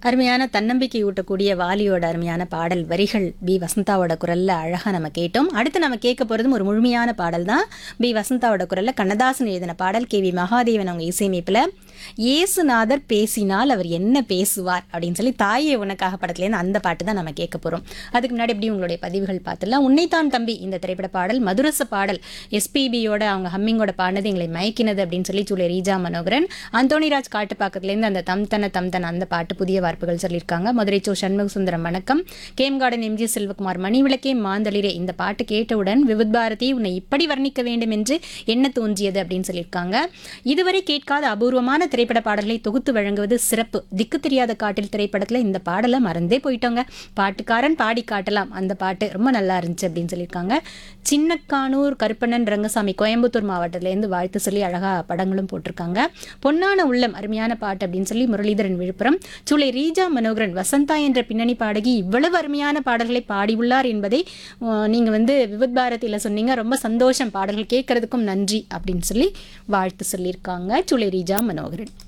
அருமையான தன்னம்பிக்கை ஊட்டக்கூடிய வாலியோட அருமையான பாடல் வரிகள் பி வசந்தாவோட குரல்ல அழகா நம்ம கேட்டோம் அடுத்து நம்ம கேட்க போறதும் ஒரு முழுமையான பாடல் தான் பி வசந்தாவோட குரல்ல கண்ணதாசன் எழுதின பாடல் கே வி மகாதேவன் அவங்க இசையமைப்புல இயேசுநாதர் பேசினால் அவர் என்ன பேசுவார் அப்படின்னு சொல்லி தாயே உனக்காக படத்துலேருந்து அந்த பாட்டு தான் நம்ம கேட்க போறோம் அதுக்கு முன்னாடி எப்படி உங்களுடைய பதிவுகள் பார்த்துலாம் உன்னைத்தான் தம்பி இந்த திரைப்பட பாடல் மதுரச பாடல் எஸ்பிபியோட அவங்க ஹம்மிங்கோட பாடினது எங்களை மயக்கினது அப்படின்னு சொல்லி சூழல் ரீஜா மனோகரன் அந்தோணிராஜ் காட்டுப்பாக்கத்துலேருந்து அந்த தம் தன தம் தன அந்த பாட்டு புதிய வார்ப்புகள் சொல்லியிருக்காங்க மதுரை சோ சண்முக சுந்தரம் வணக்கம் கேம் கார்டன் எம்ஜி செல்வகுமார் மணி விளக்கே மாந்தளிரே இந்த பாட்டு கேட்டவுடன் விவித் பாரதி உன்னை இப்படி வர்ணிக்க வேண்டும் என்று என்ன தோன்றியது அப்படின்னு சொல்லியிருக்காங்க இதுவரை கேட்காத அபூர்வமான திரைப்பட பாடல்களை தொகுத்து வழங்குவது சிறப்பு திக்கு தெரியாத காட்டில் திரைப்படத்தில் இந்த பாடலை மறந்தே போயிட்டோங்க பாட்டுக்காரன் பாடி காட்டலாம் அந்த பாட்டு ரொம்ப நல்லா இருந்துச்சு அப்படின்னு சொல்லியிருக்காங்க சின்னக்கானூர் கருப்பண்ணன் ரங்கசாமி கோயம்புத்தூர் மாவட்டத்திலேருந்து வாழ்த்து சொல்லி அழகா படங்களும் போட்டிருக்காங்க பொன்னான உள்ளம் அருமையான பாட்டு அப்படின்னு சொல்லி முரளிதரன் விழுப்புரம் சூளை ரீஜா மனோகரன் வசந்தா என்ற பின்னணி பாடகி இவ்வளவு அருமையான பாடல்களை பாடியுள்ளார் என்பதை அஹ், நீங்க வந்து விவித் பாரதியில் சொன்னீங்க ரொம்ப சந்தோஷம் பாடல்கள் கேட்கறதுக்கும் நன்றி அப்படின்னு சொல்லி வாழ்த்து சொல்லியிருக்காங்க சூளை ரீஜா மனோகரன்